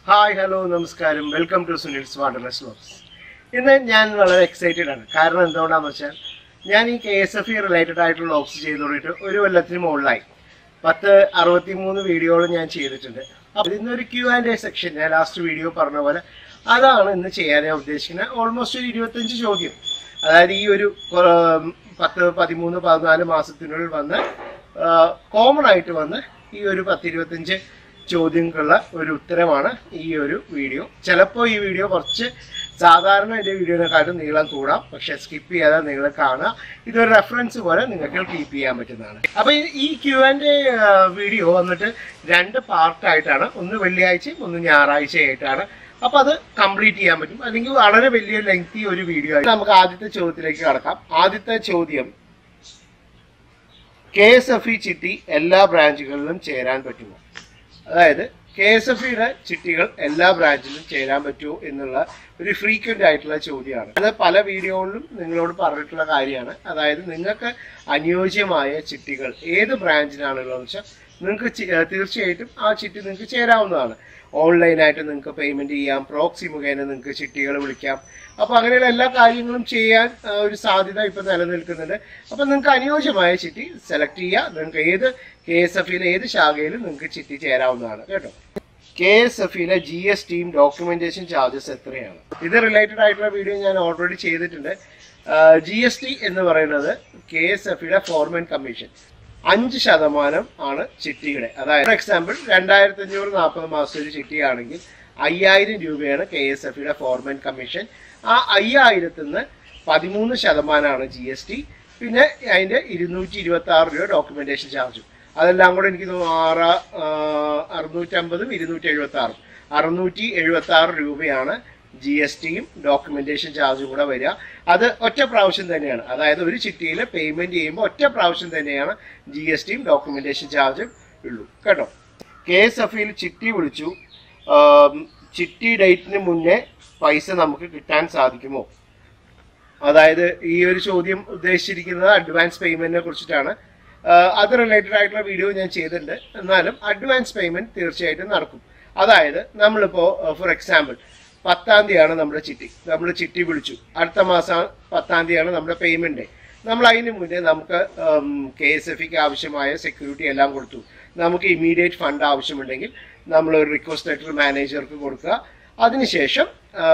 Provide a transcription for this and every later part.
hi hello നമസ്കാരം welcome to Sunil സ്വാഡനസ് vlogs ഇന്ന് ഞാൻ വളരെ എക്സൈറ്റഡ് ആണ് കാരണം എന്തുകൊണ്ടാന്ന് വെച്ചാൽ ഞാൻ ഈ K S F E related ആയിട്ടുള്ള ലോക്സ് ചെയ്ത് തുടങ്ങിയിട്ട് ഒരു കൊല്ലത്തിന് മുകളിലായി പത്ത് അറുപത്തി മൂന്ന് വീഡിയോകൾ ഞാൻ ചെയ്തിട്ടുണ്ട് അപ്പോൾ ഇന്നൊരു ക്യൂ ആൻഡ് എ സെക്ഷൻ ഞാൻ ലാസ്റ്റ് വീഡിയോ പറഞ്ഞ പോലെ അതാണ് ഇന്ന് ചെയ്യാൻ ഞാൻ ഉദ്ദേശിക്കുന്നത് ഓൾമോസ്റ്റ് ഒരു ഇരുപത്തഞ്ച് ചോദ്യം അതായത് ഈ ഒരു ഉം, പത്ത് പതിമൂന്ന് പതിനാല് മാസത്തിനുള്ളിൽ വന്ന് കോമൺ ആയിട്ട് വന്ന് ഈ ഒരു പത്തിരുപത്തഞ്ച് ചോദ്യങ്ങൾക്കുള്ള ഒരു ഉത്തരമാണ് ഈ ഒരു വീഡിയോ ചിലപ്പോൾ ഈ വീഡിയോ കുറച്ച് സാധാരണ എൻ്റെ വീഡിയോനെക്കാട്ടും നീളം കൂടാം പക്ഷെ സ്കിപ്പ് ചെയ്യാതെ നിങ്ങൾ കാണുക ഇതൊരു റെഫറൻസ് പോലെ നിങ്ങൾക്ക് കീപ്പ് ചെയ്യാൻ പറ്റുന്നതാണ് അപ്പോൾ ഈ ക്യു ആൻഡ് വീഡിയോ വന്നിട്ട് രണ്ട് പാർട്ടായിട്ടാണ് ഒന്ന് വെള്ളിയാഴ്ചയും ഒന്ന് ഞായറാഴ്ചയായിട്ടാണ് അപ്പോൾ അത് കംപ്ലീറ്റ് ചെയ്യാൻ പറ്റും അല്ലെങ്കിൽ വളരെ വലിയ ലെങ്തി ഒരു വീഡിയോ ആയിട്ട് നമുക്ക് ആദ്യത്തെ ചോദ്യത്തിലേക്ക് കടക്കാം ആദ്യത്തെ ചോദ്യം കെ എസ് എഫ് ഇ ചിട്ടി എല്ലാ ബ്രാഞ്ചുകളിലും ചേരാൻ പറ്റുമോ അതായത് കെ എസ് എഫ് ഇയുടെ ചിട്ടികൾ എല്ലാ ബ്രാഞ്ചിലും ചേരാൻ പറ്റുമോ എന്നുള്ള ഒരു ഫ്രീക്വന്റ് ആയിട്ടുള്ള ചോദ്യമാണ് അത് പല വീഡിയോകളിലും നിങ്ങളോട് പറഞ്ഞിട്ടുള്ള കാര്യമാണ് അതായത് നിങ്ങൾക്ക് അനുയോജ്യമായ ചിട്ടികൾ ഏത് ബ്രാഞ്ചിനാണുള്ളതെന്ന് വെച്ചാൽ നിങ്ങൾക്ക് ചി- ഏഹ് തീർച്ചയായിട്ടും ആ ചിട്ടി നിങ്ങൾക്ക് ചേരാവുന്നതാണ് ഓൺലൈനായിട്ട് നിങ്ങൾക്ക് പേയ്മെന്റ് ചെയ്യാം പ്രോക്സി മുഖേന നിങ്ങൾക്ക് ചിട്ടികൾ വിളിക്കാം അപ്പോൾ അങ്ങനെയുള്ള എല്ലാ കാര്യങ്ങളും ചെയ്യാൻ ആ, ഒരു സാധ്യത ഇപ്പം നിലനിൽക്കുന്നുണ്ട് അപ്പം നിങ്ങൾക്ക് അനുയോജ്യമായ ചിട്ടി സെലക്ട് ചെയ്യുക നിങ്ങൾക്ക് ഏത് കെ എസ് എഫിലെ ഏത് ശാഖയിലും നിങ്ങൾക്ക് ചിട്ടി ചേരാവുന്നതാണ് കേട്ടോ കെ എസ് എഫിലെ ജി എസ് ടിയും ഡോക്യുമെന്റേഷൻ ചാർജസ് എത്രയാണ് ഇത് റിലേറ്റഡ് ആയിട്ടുള്ള വീഡിയോ ഞാൻ ഓൾറെഡി ചെയ്തിട്ടുണ്ട് ജി എസ് ടി എന്ന് പറയുന്നത് കെ എസ് എഫിയുടെ ഫോർമൻ കമ്മീഷൻ അഞ്ച് ശതമാനം ആണ് ചിട്ടിയുടെ അതായത് ഫോർ എക്സാമ്പിൾ രണ്ടായിരത്തി അഞ്ഞൂറ് നാൽപ്പത് മാസം ഒരു ചിട്ടിയാണെങ്കിൽ അയ്യായിരം രൂപയാണ് കെ എസ് എഫിയുടെ ഫോർമൻ കമ്മീഷൻ ആ അയ്യായിരത്തിൽ നിന്ന് പതിമൂന്ന് ശതമാനമാണ് ജി എസ് ടി പിന്നെ അതിന്റെ ഇരുന്നൂറ്റി ഇരുപത്തി ആറ് രൂപ ഡോക്യുമെന്റേഷൻ ചാർജും അതെല്ലാം കൂടെ എനിക്ക് തോന്നുന്നു ആറ് ആ, അറുന്നൂറ്റമ്പതും ഇരുന്നൂറ്റി എഴുപത്തി ആറും അറുന്നൂറ്റി എഴുപത്തി ആറ് രൂപയാണ് ജി എസ് ടിയും ഡോക്യുമെന്റേഷൻ ചാർജും കൂടെ വരിക അത് ഒറ്റ പ്രാവശ്യം തന്നെയാണ് അതായത് ഒരു ചിട്ടിയിൽ പേയ്മെന്റ് ചെയ്യുമ്പോൾ ഒറ്റ പ്രാവശ്യം തന്നെയാണ് ജി എസ് ടിയും ഡോക്യുമെന്റേഷൻ ചാർജും ഉള്ളൂ കേട്ടോ കെ എസ് എഫ് ചിട്ടി വിളിച്ചു ആം, ചിട്ടി ഡേറ്റിന് മുന്നേ പൈസ നമുക്ക് കിട്ടാൻ സാധിക്കുമോ അതായത് ഈ ഒരു ചോദ്യം ഉദ്ദേശിച്ചിരിക്കുന്നത് അഡ്വാൻസ് പേയ്മെന്റിനെ കുറിച്ചിട്ടാണ് ആഹ് അത് റിലേറ്റഡ് ആയിട്ടുള്ള വീഡിയോ ഞാൻ ചെയ്തിട്ടുണ്ട് എന്നാലും അഡ്വാൻസ് പേയ്മെന്റ് തീർച്ചയായിട്ടും നടക്കും അതായത് നമ്മളിപ്പോ ഫോർ എക്സാമ്പിൾ പത്താം തീയതിയാണ് നമ്മുടെ ചിട്ടി നമ്മൾ ചിട്ടി വിളിച്ചു അടുത്ത മാസം പത്താം തീയതിയാണ് നമ്മുടെ പേയ്മെന്റ് നമ്മൾ അതിന് മുന്നേ നമുക്ക് കെ എസ് എഫ് ആവശ്യമായ സെക്യൂരിറ്റി എല്ലാം കൊടുത്തു നമുക്ക് ഇമീഡിയറ്റ് ഫണ്ട് ആവശ്യമുണ്ടെങ്കിൽ നമ്മൾ ഒരു റിക്വസ്റ്റ് ലെറ്റർ മാനേജർക്ക് കൊടുക്കുക അതിനുശേഷം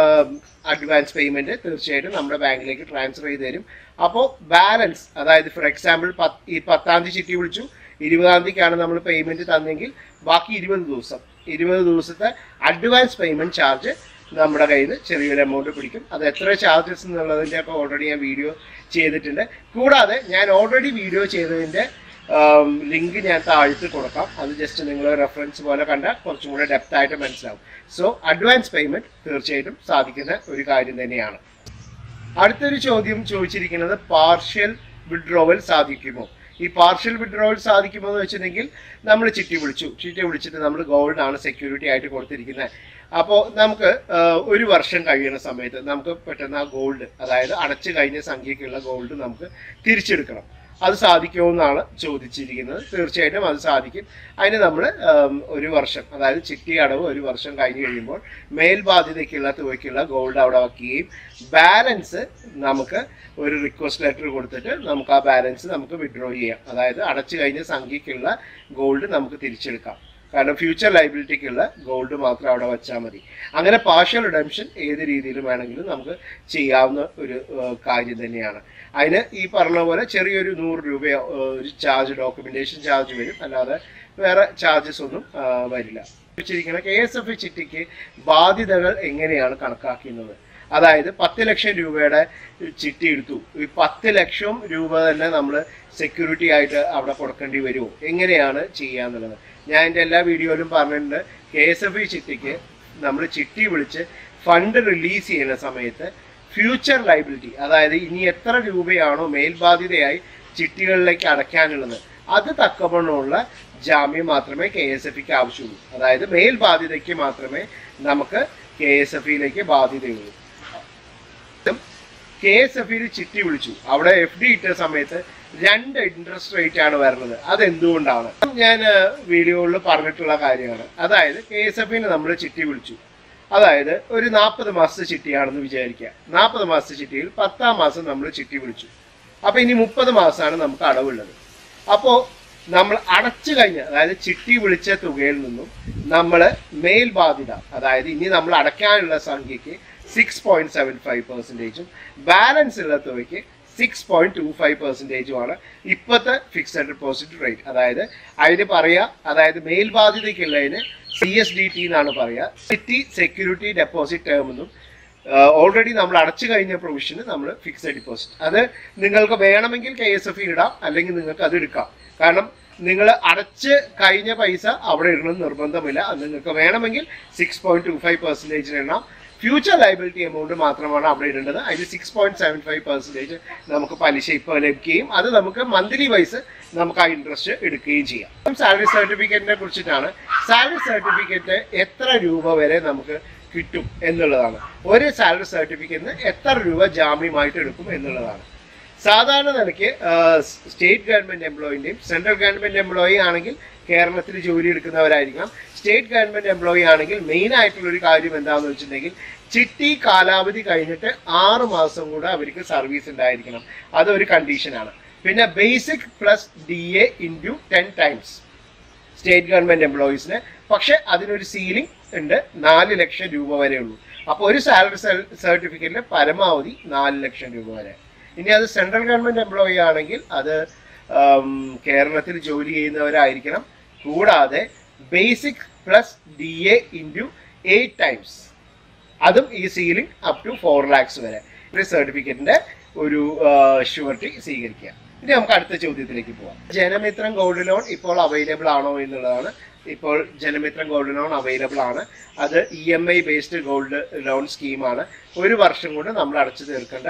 അഡ്വാൻസ് പേയ്മെന്റ് തീർച്ചയായിട്ടും നമ്മുടെ ബാങ്കിലേക്ക് ട്രാൻസ്ഫർ ചെയ്ത് തരും അപ്പോൾ ബാലൻസ് അതായത് ഫോർ എക്സാമ്പിൾ ഈ പത്താം തീയതി ചിട്ടി വിളിച്ചു ഇരുപതാം തീയതിക്കാണ് നമ്മൾ പേയ്മെന്റ് തന്നെങ്കിൽ ബാക്കി ഇരുപത് ദിവസം ഇരുപത് ദിവസത്തെ അഡ്വാൻസ് പേയ്മെന്റ് ചാർജ് നമ്മുടെ കയ്യിൽ നിന്ന് ചെറിയൊരു എമൗണ്ട് പിടിക്കും അത് എത്ര ചാർജസ് എന്നുള്ളതിൻ്റെ ഒക്കെ ഓൾറെഡി ഞാൻ വീഡിയോ ചെയ്തിട്ടുണ്ട് കൂടാതെ ഞാൻ ഓൾറെഡി വീഡിയോ ചെയ്തതിൻ്റെ ലിങ്ക് ഞാൻ താഴ്ത്തി കൊടുക്കാം അത് ജസ്റ്റ് നിങ്ങൾ റെഫറൻസ് പോലെ കണ്ടാൽ കുറച്ചും കൂടെ ഡെപ്ത് ആയിട്ട് മനസ്സിലാവും സോ അഡ്വാൻസ് പേയ്മെന്റ് തീർച്ചയായിട്ടും സാധിക്കുന്ന ഒരു കാര്യം തന്നെയാണ് അടുത്തൊരു ചോദ്യം ചോദിച്ചിരിക്കുന്നത് പാർഷ്യൽ വിഡ്രോവൽ സാധിക്കുമോ ഈ പാർഷ്യൽ വിഡ്രോവൽ സാധിക്കുമോ എന്ന് വെച്ചിട്ടുണ്ടെങ്കിൽ നമ്മൾ ചിട്ടി വിളിച്ചു ചിട്ടി വിളിച്ചിട്ട് നമ്മൾ ഗോൾഡ് ആണ് സെക്യൂരിറ്റി ആയിട്ട് കൊടുത്തിരിക്കുന്നത് അപ്പോൾ നമുക്ക് ആ, ഒരു വർഷം കഴിയുന്ന സമയത്ത് നമുക്ക് പെട്ടെന്ന് ആ ഗോൾഡ് അതായത് അടച്ചു കഴിഞ്ഞ സംഖ്യക്കുള്ള ഗോൾഡ് നമുക്ക് തിരിച്ചെടുക്കണം അത് സാധിക്കുമെന്നാണ് ചോദിച്ചിരിക്കുന്നത് തീർച്ചയായിട്ടും അത് സാധിക്കും അതിന് നമ്മൾ ഒരു വർഷം അതായത് ചിട്ടി അടവ് ഒരു വർഷം കഴിഞ്ഞ് കഴിയുമ്പോൾ മേൽബാധ്യതയ്ക്കുള്ള തുകയ്ക്കുള്ള ഗോൾഡ് അവിടെ വയ്ക്കുകയും ബാലൻസ് നമുക്ക് ഒരു റിക്വസ്റ്റ് ലെറ്റർ കൊടുത്തിട്ട് നമുക്ക് ആ ബാലൻസ് നമുക്ക് വിഡ്രോ ചെയ്യാം അതായത് അടച്ചു കഴിഞ്ഞ സംഖ്യക്കുള്ള ഗോൾഡ് നമുക്ക് തിരിച്ചെടുക്കാം കാരണം ഫ്യൂച്ചർ ലൈബിലിറ്റിക്കുള്ള ഗോൾഡ് മാത്രം അവിടെ വെച്ചാൽ മതി അങ്ങനെ പാർഷ്യൽ റിഡംഷൻ ഏത് രീതിയിലും വേണമെങ്കിലും നമുക്ക് ചെയ്യാവുന്ന ഒരു ഏഹ്, കാര്യം തന്നെയാണ് അതിന് ഈ പറഞ്ഞ പോലെ ചെറിയൊരു നൂറ് രൂപയോ ഏഹ്, ഒരു ചാർജ് ഡോക്യുമെന്റേഷൻ ചാർജ് വരും അല്ലാതെ വേറെ ചാർജസ് ഒന്നും ആ, വരില്ല വെച്ചിരിക്കുന്ന കെ എസ് എഫ് ചിട്ടിക്ക് ബാധ്യതകൾ എങ്ങനെയാണ് കണക്കാക്കുന്നത് അതായത് പത്ത് ലക്ഷം രൂപയുടെ ചിട്ടി എടുത്തു ഈ പത്ത് ലക്ഷം രൂപ തന്നെ നമ്മൾ സെക്യൂരിറ്റി ആയിട്ട് അവിടെ കൊടുക്കേണ്ടി വരുമോ എങ്ങനെയാണ് ചെയ്യാന്നുള്ളത് ഞാൻ എൻ്റെ എല്ലാ വീഡിയോയിലും പറഞ്ഞിട്ടുണ്ട് കെ എസ് എഫ് ഇ ചിട്ടിക്ക് നമ്മൾ ചിട്ടി വിളിച്ച് ഫണ്ട് റിലീസ് ചെയ്യുന്ന സമയത്ത് ഫ്യൂച്ചർ ലൈബിലിറ്റി അതായത് ഇനി എത്ര രൂപയാണോ മേൽബാധ്യതയായി ചിട്ടികളിലേക്ക് അടയ്ക്കാനുള്ളത് അത് തക്കവണ്ണമുള്ള ജാമ്യം മാത്രമേ കെ എസ് എഫ് ഇക്ക് ആവശ്യമുള്ളൂ അതായത് മേൽബാധ്യതയ്ക്ക് മാത്രമേ നമുക്ക് കെ എസ് എഫ് ഇയിലേക്ക് ബാധ്യതയുള്ളൂ കെ എസ് എഫ് ചിട്ടി വിളിച്ചു അവിടെ എഫ് ഡി ഇട്ട സമയത്ത് രണ്ട് ഇൻട്രസ്റ്റ് റേറ്റ് ആണ് വരുന്നത് അതെന്തുകൊണ്ടാണ് ഞാൻ വീഡിയോയിൽ പറഞ്ഞിട്ടുള്ള കാര്യമാണ് അതായത് കെ എസ് എഫിന് നമ്മൾ ചിട്ടി വിളിച്ചു അതായത് ഒരു നാൽപ്പത് മാസത്തെ ചിട്ടിയാണെന്ന് വിചാരിക്കുക നാൽപ്പത് മാസത്തെ ചിട്ടിയിൽ പത്താം മാസം നമ്മൾ ചിട്ടി വിളിച്ചു അപ്പൊ ഇനി മുപ്പത് മാസമാണ് നമുക്ക് അടവുള്ളത് അപ്പോ നമ്മൾ അടച്ചു കഴിഞ്ഞ അതായത് ചിട്ടി വിളിച്ച തുകയിൽ നിന്നും നമ്മൾ മേൽ ബാധ്യത അതായത് ഇനി നമ്മൾ അടയ്ക്കാനുള്ള സംഖ്യക്ക് സിക്സ് പോയിന്റ് സെവൻ ഫൈവ് പെർസെൻറ്റേജും ബാലൻസ് ഉള്ള തുകയ്ക്ക് സിക്സ് പോയിന്റ് ടു ഫൈവ് പെർസെൻറ്റേജുമാണ് ഇപ്പോഴത്തെ ഫിക്സഡ് ഡെപ്പോസിറ്റ് റേറ്റ് അതായത് അതിന് പറയാ അതായത് മേൽ ബാധ്യതയ്ക്കുള്ളതിന് സി എസ് ഡി ടി എന്നാണ് പറയുക സിറ്റി സെക്യൂരിറ്റി ഡെപ്പോസിറ്റ് ടേം എന്നും ഓൾറെഡി നമ്മൾ അടച്ചു കഴിഞ്ഞ പ്രൊവിഷന് നമ്മൾ ഫിക്സഡ് ഡിപ്പോസിറ്റ് അത് നിങ്ങൾക്ക് വേണമെങ്കിൽ കെ എസ് എഫ് ഇടാം അല്ലെങ്കിൽ നിങ്ങൾക്ക് അത് എടുക്കാം കാരണം നിങ്ങൾ അടച്ച് കഴിഞ്ഞ പൈസ അവിടെ ഇടണം നിർബന്ധമില്ല അത് നിങ്ങൾക്ക് വേണമെങ്കിൽ സിക്സ് പോയിന്റ് ടു ഫൈവ് പെർസെൻറ്റേജിന് ഇടാം ഫ്യൂച്ചർ ലൈബിലിറ്റി എമൗണ്ട് മാത്രമാണ് അവിടെ ഇടേണ്ടത് അതിൽ six point seven five percentage നമുക്ക് പലിശ ഇപ്പോൾ ലഭിക്കുകയും അത് നമുക്ക് മന്ത്ലി വൈസ് നമുക്ക് ആ ഇൻട്രസ്റ്റ് എടുക്കുകയും ചെയ്യാം സാലറി സർട്ടിഫിക്കറ്റിനെ കുറിച്ചിട്ടാണ് സാലറി സർട്ടിഫിക്കറ്റ് എത്ര രൂപ വരെ നമുക്ക് കിട്ടും എന്നുള്ളതാണ് ഒരു സാലറി സർട്ടിഫിക്കറ്റിന് എത്ര രൂപ ജാമ്യമായിട്ട് എടുക്കും എന്നുള്ളതാണ് സാധാരണ നിലയ്ക്ക് സ്റ്റേറ്റ് ഗവൺമെന്റ് എംപ്ലോയിന്റെയും സെൻട്രൽ ഗവൺമെന്റ് എംപ്ലോയി ആണെങ്കിൽ കേരളത്തിൽ ജോലി എടുക്കുന്നവരായിരിക്കണം സ്റ്റേറ്റ് ഗവൺമെന്റ് എംപ്ലോയി ആണെങ്കിൽ മെയിൻ ആയിട്ടുള്ള ഒരു കാര്യം എന്താണെന്ന് വെച്ചിട്ടുണ്ടെങ്കിൽ ചിട്ടി കാലാവധി കഴിഞ്ഞിട്ട് ആറ് മാസം കൂടെ അവർക്ക് സർവീസ് ഉണ്ടായിരിക്കണം അതൊരു കണ്ടീഷനാണ് പിന്നെ basic plus D A into ten times state government എംപ്ലോയീസിന് പക്ഷെ അതിനൊരു സീലിംഗ് ഉണ്ട് നാല് ലക്ഷം രൂപ വരെ ഉള്ളൂ അപ്പോൾ ഒരു സാലറി സർട്ടിഫിക്കറ്റിന് പരമാവധി നാല് ലക്ഷം രൂപ വരെ ഇനി അത് സെൻട്രൽ ഗവൺമെന്റ് എംപ്ലോയി ആണെങ്കിൽ അത് ഉം, കേരളത്തിൽ ജോലി ചെയ്യുന്നവരായിരിക്കണം കൂടാതെ basic plus D A into eight times അതും ഈ ceiling up to four lakhs വരെ ഒരു സർട്ടിഫിക്കറ്റിന്റെ ഒരു ഷുവർട്ടി സ്വീകരിക്കുക ഇനി നമുക്ക് അടുത്ത ചോദ്യത്തിലേക്ക് പോവാം ജനമിത്രം ഗോൾഡ് ലോൺ ഇപ്പോൾ അവൈലബിൾ ആണോ എന്നുള്ളതാണ് ഇപ്പോൾ ജനമിത്രം ഗോൾഡ് ലോൺ അവൈലബിൾ ആണ് അത് E M I based gold loan സ്കീമാണ് ഒരു വർഷം കൊണ്ട് നമ്മൾ അടച്ചു തീർക്കേണ്ട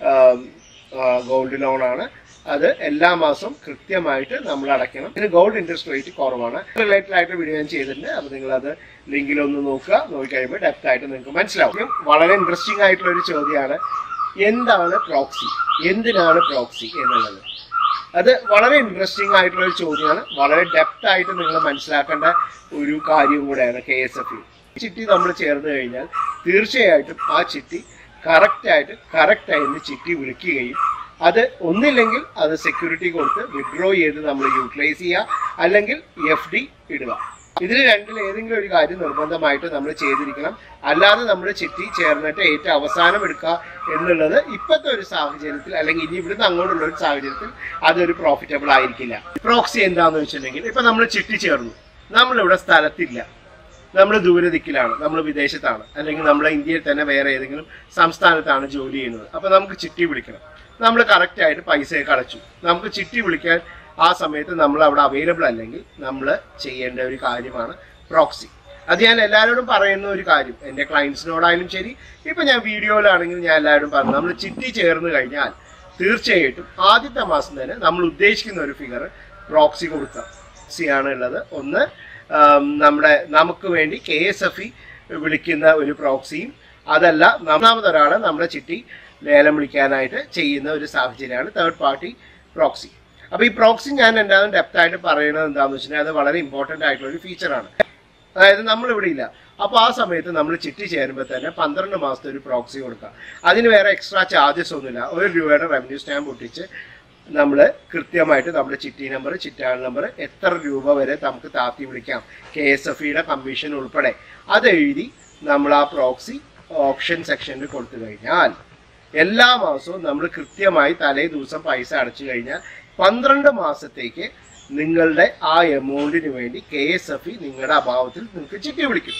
ഗോൾഡ് ലോൺ ആണ് അത് എല്ലാ മാസവും കൃത്യമായിട്ട് നമ്മൾ അടയ്ക്കണം ഇതിന് ഗോൾഡ് ഇൻട്രസ്റ്റ് റേറ്റ് കുറവാണ് റിലേറ്റഡ് ആയിട്ട് വീഡിയോ ഞാൻ ചെയ്തിട്ടുണ്ട് അപ്പോൾ നിങ്ങൾ അത് ലിങ്കിൽ ഒന്ന് നോക്കുക നോക്കി കഴിയുമ്പോൾ ഡെപ്ത് ആയിട്ട് നിങ്ങൾക്ക് മനസ്സിലാവും വളരെ ഇൻട്രസ്റ്റിംഗ് ആയിട്ടുള്ള ഒരു ചോദ്യമാണ് എന്താണ് പ്രോക്സി എന്തിനാണ് പ്രോക്സി എന്നുള്ളത് അത് വളരെ ഇൻട്രസ്റ്റിംഗ് ആയിട്ടുള്ള ഒരു ചോദ്യമാണ് വളരെ ഡെപ്ത് ആയിട്ട് നിങ്ങൾ മനസ്സിലാക്കേണ്ട ഒരു കാര്യം കൂടെയാണ് കെ എസ് എഫ് ചിട്ടി നമ്മൾ ചേർന്ന് കഴിഞ്ഞാൽ തീർച്ചയായിട്ടും ആ ചിട്ടി കറക്റ്റ് ആയിട്ട് കറക്റ്റ് ടൈമിൽ ചിട്ടി വിളിക്കുകയും അത് ഒന്നില്ലെങ്കിൽ അത് സെക്യൂരിറ്റി കൊടുത്ത് വിഡ്രോ ചെയ്ത് നമ്മൾ യൂട്ടിലൈസ് ചെയ്യുക അല്ലെങ്കിൽ എഫ് ഡി ഇടുക ഇതിൽ രണ്ടിൽ ഏതെങ്കിലും ഒരു കാര്യം നിർബന്ധമായിട്ട് നമ്മൾ ചെയ്തിരിക്കണം അല്ലാതെ നമ്മൾ ചിട്ടി ചേർന്നിട്ട് ഏറ്റവും അവസാനം എടുക്കുക എന്നുള്ളത് ഇപ്പോഴത്തെ ഒരു സാഹചര്യത്തിൽ അല്ലെങ്കിൽ ഇനി ഇവിടുന്ന് അങ്ങോട്ടുള്ള ഒരു സാഹചര്യത്തിൽ അതൊരു പ്രോഫിറ്റബിൾ ആയിരിക്കില്ല പ്രോക്സി എന്താന്ന് വെച്ചിട്ടുണ്ടെങ്കിൽ ഇപ്പൊ നമ്മൾ ചിട്ടി ചേർന്നു നമ്മളിവിടെ സ്ഥലത്തില്ല നമ്മൾ ദൂരദിക്കിലാണ് നമ്മൾ വിദേശത്താണ് അല്ലെങ്കിൽ നമ്മൾ ഇന്ത്യയിൽ തന്നെ വേറെ ഏതെങ്കിലും സംസ്ഥാനത്താണ് ജോലി ചെയ്യുന്നത് അപ്പൊ നമുക്ക് ചിട്ടി വിളിക്കണം നമ്മൾ കറക്റ്റ് ആയിട്ട് പൈസയൊക്കെ അടച്ചു നമുക്ക് ചിട്ടി വിളിക്കാൻ ആ സമയത്ത് നമ്മൾ അവിടെ അവൈലബിൾ അല്ലെങ്കിൽ നമ്മൾ ചെയ്യേണ്ട ഒരു കാര്യമാണ് പ്രോക്സി അത് ഞാൻ എല്ലാവരോടും പറയുന്ന ഒരു കാര്യം എൻ്റെ ക്ലയൻസിനോടായാലും ശരി ഇപ്പൊ ഞാൻ വീഡിയോയിലാണെങ്കിൽ ഞാൻ എല്ലാവരോടും പറഞ്ഞു നമ്മൾ ചിട്ടി ചേർന്ന് കഴിഞ്ഞാൽ തീർച്ചയായിട്ടും ആദ്യത്തെ മാസം തന്നെ നമ്മൾ ഉദ്ദേശിക്കുന്ന ഒരു ഫിഗർ പ്രോക്സി കൊടുക്കുക പ്രോക്സി ആണ് ഉള്ളത് ഒന്ന് ആം, നമ്മുടെ നമുക്ക് വേണ്ടി കെ എസ് എഫ് ഇ വിളിക്കുന്ന ഒരു പ്രോക്സിയും അതല്ല മൂന്നാമതൊരാള് നമ്മുടെ ചിട്ടി ലേലം വിളിക്കാനായിട്ട് ചെയ്യുന്ന ഒരു സാഹചര്യമാണ് തേർഡ് പാർട്ടി പ്രോക്സി അപ്പൊ ഈ പ്രോക്സി ഞാൻ എന്തായാലും ഡെപ്ത് ആയിട്ട് പറയുന്നത് എന്താണെന്ന് വെച്ചിട്ടുണ്ടെങ്കിൽ അത് വളരെ ഇമ്പോർട്ടന്റ് ആയിട്ടുള്ള ഒരു ഫീച്ചറാണ് അതായത് നമ്മൾ ഇവിടെ ഇല്ല അപ്പോൾ ആ സമയത്ത് നമ്മൾ ചിട്ടി ചേരുമ്പോൾ തന്നെ പന്ത്രണ്ട് മാസത്തെ ഒരു പ്രോക്സി കൊടുക്കുക അതിന് വേറെ എക്സ്ട്രാ ചാർജസ് ഒന്നുമില്ല ഒരു രൂപയുടെ റവന്യൂ സ്റ്റാമ്പ് ഒട്ടിച്ച് നമ്മൾ കൃത്യമായിട്ട് നമ്മുടെ ചിട്ടി നമ്പർ ചിറ്റാൾ നമ്പർ എത്ര രൂപ വരെ നമുക്ക് താത്തി വിളിക്കാം കെ എസ് എഫ് ഇയുടെ കമ്മീഷൻ ഉൾപ്പെടെ അത് എഴുതി നമ്മൾ ആ പ്രോക്സി ഓപ്ഷൻ സെക്ഷനിൽ കൊടുത്തു കഴിഞ്ഞാൽ എല്ലാ മാസവും നമ്മൾ കൃത്യമായി തലേ ദിവസം പൈസ അടച്ചു കഴിഞ്ഞാൽ പന്ത്രണ്ട് മാസത്തേക്ക് നിങ്ങളുടെ ആ എമൗണ്ടിന് വേണ്ടി കെ എസ് എഫ് ഇ നിങ്ങളുടെ അഭാവത്തിൽ നിങ്ങൾക്ക് ചിട്ടി വിളിക്കും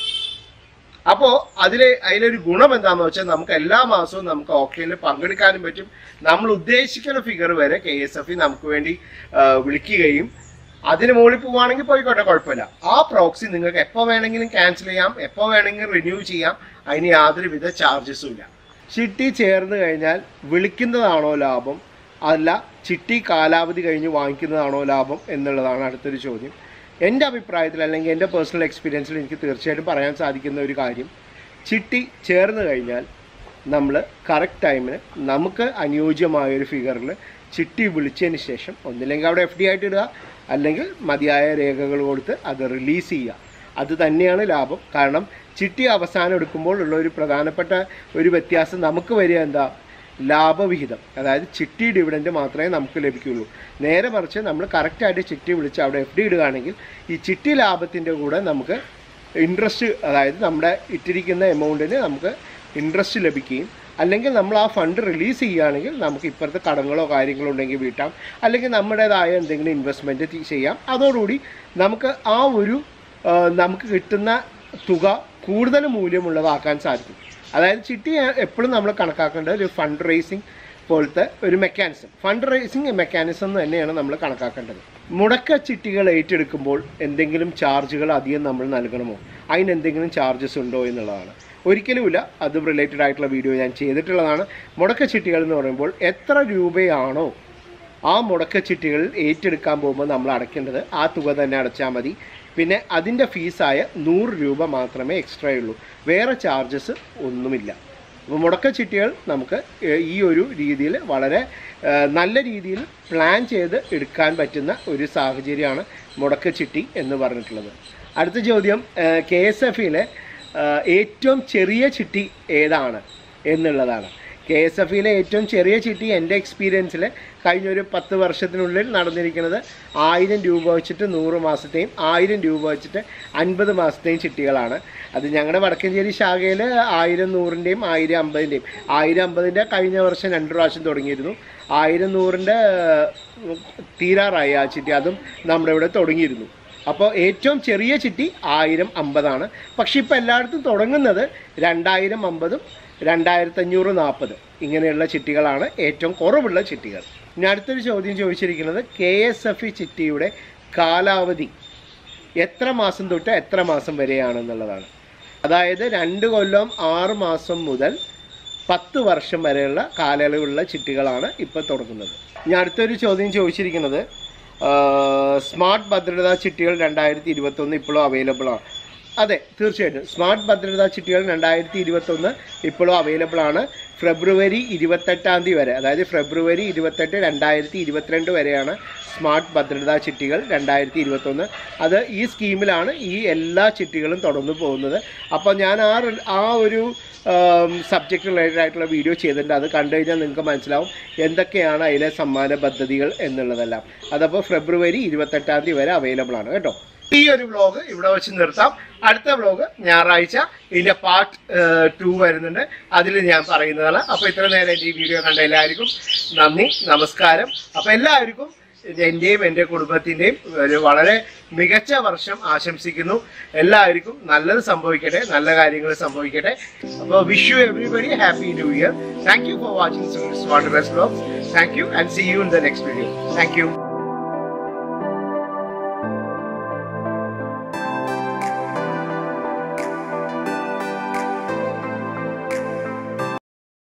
അപ്പോ അതിലെ അതിലൊരു ഗുണം എന്താണെന്ന് വെച്ചാൽ നമുക്ക് എല്ലാ മാസവും നമുക്ക് ഓപ്ഷനിൽ പങ്കെടുക്കാനും പറ്റും നമ്മൾ ഉദ്ദേശിക്കുന്ന ഫിഗർ വരെ കെ എസ് എഫ് നമുക്ക് വേണ്ടി ആ, വിളിക്കുകയും അതിന് മുകളിൽ പോവുകയാണെങ്കിൽ പോയിക്കോട്ടെ കുഴപ്പമില്ല ആ പ്രോക്സി നിങ്ങൾക്ക് എപ്പോൾ വേണമെങ്കിലും ക്യാൻസൽ ചെയ്യാം എപ്പോൾ വേണമെങ്കിലും റിന്യൂ ചെയ്യാം അതിന് യാതൊരുവിധ ചാർജസും ഇല്ല ചിട്ടി ചേർന്ന് കഴിഞ്ഞാൽ വിളിക്കുന്നതാണോ ലാഭം അല്ല ചിട്ടി കാലാവധി കഴിഞ്ഞ് വാങ്ങിക്കുന്നതാണോ ലാഭം എന്നുള്ളതാണ് അടുത്തൊരു ചോദ്യം എൻ്റെ അഭിപ്രായത്തിൽ അല്ലെങ്കിൽ എൻ്റെ പേഴ്സണൽ എക്സ്പീരിയൻസിൽ എനിക്ക് തീർച്ചയായിട്ടും പറയാൻ സാധിക്കുന്ന ഒരു കാര്യം ചിട്ടി ചേർന്ന് കഴിഞ്ഞാൽ നമ്മൾ കറക്റ്റ് ടൈമിന് നമുക്ക് അനുയോജ്യമായ ഒരു ഫിഗറിൽ ചിട്ടി വിളിച്ചതിന് ശേഷം ഒന്നില്ലെങ്കിൽ അവിടെ എഫ് ഡി ആയിട്ട് ഇടുക അല്ലെങ്കിൽ മതിയായ രേഖകൾ കൊടുത്ത് അത് റിലീസ് ചെയ്യുക അത് തന്നെയാണ് ലാഭം കാരണം ചിട്ടി അവസാനം എടുക്കുമ്പോൾ ഉള്ള ഒരു പ്രധാനപ്പെട്ട ഒരു വ്യത്യാസം നമുക്ക് വരിക എന്താ ലാഭവിഹിതം അതായത് ചിട്ടി ഡിവിഡൻഡ് മാത്രമേ നമുക്ക് ലഭിക്കുകയുള്ളൂ നേരെ മറിച്ച് നമ്മൾ കറക്റ്റായിട്ട് ചിട്ടി വിളിച്ച് അവിടെ എഫ് ഡി ഇടുകയാണെങ്കിൽ ഈ ചിട്ടി ലാഭത്തിൻ്റെ കൂടെ നമുക്ക് ഇൻട്രസ്റ്റ് അതായത് നമ്മുടെ ഇട്ടിരിക്കുന്ന എമൗണ്ടിന് നമുക്ക് ഇൻട്രസ്റ്റ് ലഭിക്കുകയും അല്ലെങ്കിൽ നമ്മൾ ആ ഫണ്ട് റിലീസ് ചെയ്യുകയാണെങ്കിൽ നമുക്ക് ഇപ്പുറത്തെ കടങ്ങളോ കാര്യങ്ങളോ ഉണ്ടെങ്കിൽ വീട്ടാം അല്ലെങ്കിൽ നമ്മുടേതായ എന്തെങ്കിലും ഇൻവെസ്റ്റ്മെൻറ്റ് ചെയ്യാം അതോടുകൂടി നമുക്ക് ആ ഒരു ആ, നമുക്ക് കിട്ടുന്ന തുക കൂടുതൽ മൂല്യമുള്ളതാക്കാൻ സാധിക്കും അതായത് ചിട്ടി എപ്പോഴും നമ്മൾ കണക്കാക്കേണ്ടത് ഒരു ഫണ്ട് റേസിംഗ് പോലത്തെ ഒരു മെക്കാനിസം ഫണ്ട് റേസിംഗ് മെക്കാനിസം എന്ന് തന്നെയാണ് നമ്മൾ കണക്കാക്കേണ്ടത് മുടക്ക ചിട്ടികൾ ഏറ്റെടുക്കുമ്പോൾ എന്തെങ്കിലും ചാർജുകൾ അധികം നമ്മൾ നൽകണമോ അതിന് എന്തെങ്കിലും ചാർജസ് ഉണ്ടോ എന്നുള്ളതാണ് ഒരിക്കലുമില്ല അതും റിലേറ്റഡ് ആയിട്ടുള്ള വീഡിയോ ഞാൻ ചെയ്തിട്ടുള്ളതാണ് മുടക്ക ചിട്ടികൾ എന്ന് പറയുമ്പോൾ എത്ര രൂപയാണോ ആ മുടക്ക ചിട്ടികളിൽ ഏറ്റെടുക്കാൻ പോകുമ്പോൾ നമ്മൾ അടയ്ക്കേണ്ടത് ആ തുക തന്നെ അടച്ചാൽ മതി പിന്നെ അതിൻ്റെ ഫീസായ നൂറ് രൂപ മാത്രമേ എക്സ്ട്രാ ഉള്ളൂ വേറെ ചാർജസ് ഒന്നുമില്ല അപ്പോൾ മുടക്ക ചിട്ടികൾ നമുക്ക് ഏഹ്, ഈ ഒരു രീതിയിൽ വളരെ ഏഹ്, നല്ല രീതിയിൽ പ്ലാൻ ചെയ്ത് എടുക്കാൻ പറ്റുന്ന ഒരു സാഹചര്യമാണ് മുടക്ക ചിട്ടി എന്ന് പറഞ്ഞിട്ടുള്ളത് അടുത്ത ചോദ്യം കെ എസ് എഫിലെ ഏറ്റവും ചെറിയ ചിട്ടി ഏതാണ് എന്നുള്ളതാണ് കെ എസ് എഫിലെ ഏറ്റവും ചെറിയ ചിട്ടി എൻ്റെ എക്സ്പീരിയൻസിൽ കഴിഞ്ഞ ഒരു പത്ത് വർഷത്തിനുള്ളിൽ നടന്നിരിക്കുന്നത് ആയിരം രൂപ വെച്ചിട്ട് നൂറ് മാസത്തെയും ആയിരം രൂപ വെച്ചിട്ട് അൻപത് മാസത്തെയും ചിട്ടികളാണ് അത് ഞങ്ങളുടെ വടക്കഞ്ചേരി ശാഖയിൽ ആയിരം നൂറിൻ്റെയും ആയിരം അമ്പതിൻ്റെയും ആയിരം അമ്പതിൻ്റെ കഴിഞ്ഞ വർഷം രണ്ട് പ്രാവശ്യം തുടങ്ങിയിരുന്നു ആയിരം നൂറിൻ്റെ തീരാറായി ആ ചിട്ടി അതും നമ്മുടെ ഇവിടെ തുടങ്ങിയിരുന്നു അപ്പോൾ ഏറ്റവും ചെറിയ ചിട്ടി ആയിരം അമ്പതാണ് പക്ഷെ ഇപ്പോൾ എല്ലായിടത്തും തുടങ്ങുന്നത് രണ്ടായിരം അമ്പതും രണ്ടായിരത്തി അഞ്ഞൂറ് നാൽപ്പത് ഇങ്ങനെയുള്ള ചിട്ടികളാണ് ഏറ്റവും കുറവുള്ള ചിട്ടികൾ ഇനി അടുത്തൊരു ചോദ്യം ചോദിച്ചിരിക്കുന്നത് കെ എസ് എഫ് ഇ ചിട്ടിയുടെ കാലാവധി എത്ര മാസം തൊട്ട് എത്ര മാസം വരെയാണെന്നുള്ളതാണ് അതായത് രണ്ട് കൊല്ലം ആറ് മാസം മുതൽ പത്ത് വർഷം വരെയുള്ള കാലയളവുള്ള ചിട്ടികളാണ് ഇപ്പോൾ തുടങ്ങുന്നത് ഇനി അടുത്തൊരു ചോദ്യം ചോദിച്ചിരിക്കുന്നത് സ്മാർട്ട് ഭദ്രതാ ചിട്ടികൾ രണ്ടായിരത്തി ഇരുപത്തൊന്ന് ഇപ്പോഴും അവൈലബിൾ ആണ് അതെ തീർച്ചയായിട്ടും സ്മാർട്ട് ഭദ്രതാ ചിട്ടികൾ രണ്ടായിരത്തി ഇരുപത്തൊന്ന് ഇപ്പോഴും അവൈലബിൾ ആണ് ഫെബ്രുവരി ഇരുപത്തെട്ടാം തീയതി വരെ അതായത് ഫെബ്രുവരി ഇരുപത്തെട്ട് രണ്ടായിരത്തി ഇരുപത്തിരണ്ട് വരെയാണ് സ്മാർട്ട് ഭദ്രതാ ചിട്ടികൾ രണ്ടായിരത്തി ഇരുപത്തൊന്ന് അത് ഈ സ്കീമിലാണ് ഈ എല്ലാ ചിട്ടികളും തുടർന്നു പോകുന്നത് അപ്പോൾ ഞാൻ ആ റി- ആ ഒരു സബ്ജക്റ്റ് റിലേറ്റഡ് ആയിട്ടുള്ള വീഡിയോ ചെയ്തിട്ടുണ്ട് അത് കണ്ടു കഴിഞ്ഞാൽ നിങ്ങൾക്ക് മനസ്സിലാവും എന്തൊക്കെയാണ് അതിലെ സമ്മാന പദ്ധതികൾ എന്നുള്ളതെല്ലാം അതപ്പോൾ ഫെബ്രുവരി ഇരുപത്തെട്ടാം തീയതി വരെ അവൈലബിൾ ആണ് കേട്ടോ ഈ ഒരു വ്ലോഗ് ഇവിടെ വെച്ച് നിർത്താം അടുത്ത വ്ലോഗ് ഞായറാഴ്ച ഇതിന്റെ പാർട്ട് ടു വരുന്നുണ്ട് അതിൽ ഞാൻ പറയുന്നതാണ് അപ്പോൾ ഇത്ര നേരം ഈ വീഡിയോ കണ്ട എല്ലാവർക്കും നന്ദി നമസ്കാരം അപ്പോൾ എല്ലാവർക്കും എൻ്റെയും എൻ്റെ കുടുംബത്തിൻ്റെയും ഒരു വളരെ മികച്ച വർഷം ആശംസിക്കുന്നു എല്ലാവർക്കും നല്ലത് സംഭവിക്കട്ടെ നല്ല കാര്യങ്ങൾ സംഭവിക്കട്ടെ അപ്പോൾ wish you everybody happy new year thank you for watching സ്വാണ്ടറസ് vlog thank you and see you in the next video thank U